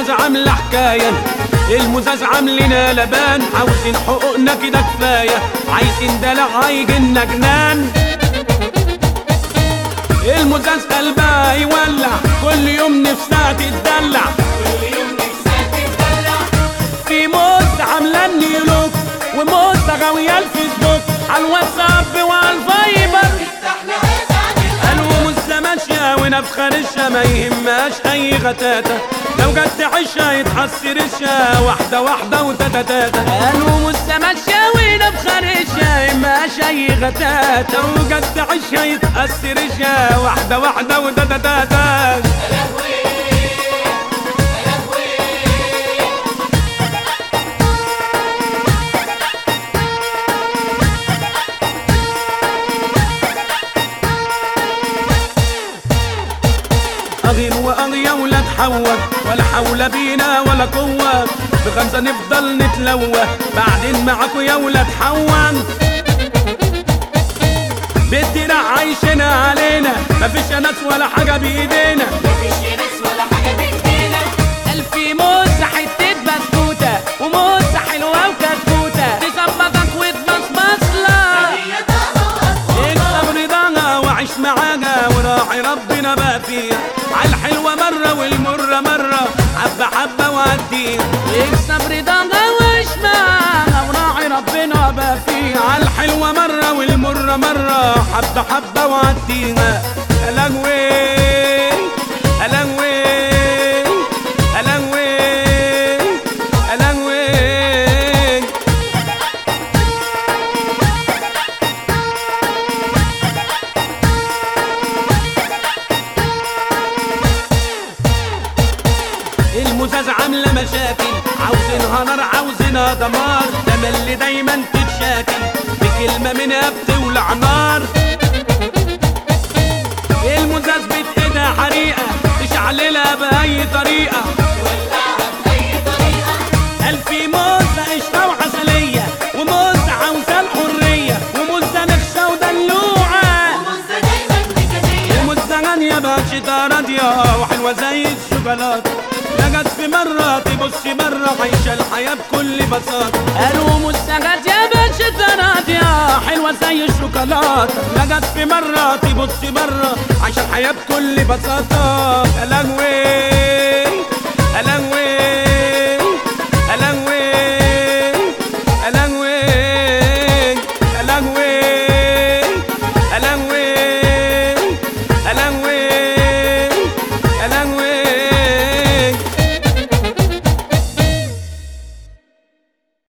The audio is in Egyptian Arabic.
المزاز عاملة حكاية المزاز عاملنا لبان عاوزين حقوقنا كده كفاية عايزين دلع هيجينا جنان المزاز قلبها يولع كل يوم نفسها تتدلع في موز عاملاني لوك وموز غاوية الفيسبوك على الواتساب وعلى الفايبر قالوا موزة ماشية ونفخة رشة ما يهمهاش أي غتاتة لو جت تعيشها يتحسر رشة واحدة واحدة وتاتا قالوا موزة ماشية ونفخة رشة يهمهاش أي غتاتة لو جت تعيشها يتحسر رشة واحدة واحدة وتاتا أغير وأغيا ولا تحوك ولا حول بينا ولا قوة بخمسة نفضل نتلوى بعدين معاكوا يا ولا تحون بدنا عايشنا علينا مفيش ناس ولا حاجة بإيدينا ألف موزة حتة بسكوتة وموزة حلوة وكتكوتة تظبطك وتبصبص لك اكسب رضاها وعيش معاها وراعي ربنا بقى فيها عالحلوة مرة والمرة مرة حبة حبة وهديها اكسب رضاها وعيش معاها وراعي ربنا بقى فيها عالحلوة مرة والمرة مرة حبة حبة وهديها ألهوي ألهوي ألهوي ألهوي المزاز عاملة مشاكل عاوزينها نار عاوزينها دمار ده اللي دايما تتشاكل بكلمة منها بتولع نار المزاز بتقدها حريقة تشعللها بأي طريقة ألف موزة قشطة وعسلية وموزة عاوزة الحرية وموزة نخشة ودلوعة وموزة غالية بقشطة راضية وحلوة زي الشوكولاتة لقت في مرة تبص مرة عايشة الحياة بكل بساطة قالوا مستغات يا باشا راضية حلوة زي الشوكولاتة لقت في مرة تبص مرة عايشة الحياة بكل بساطة يا لهوي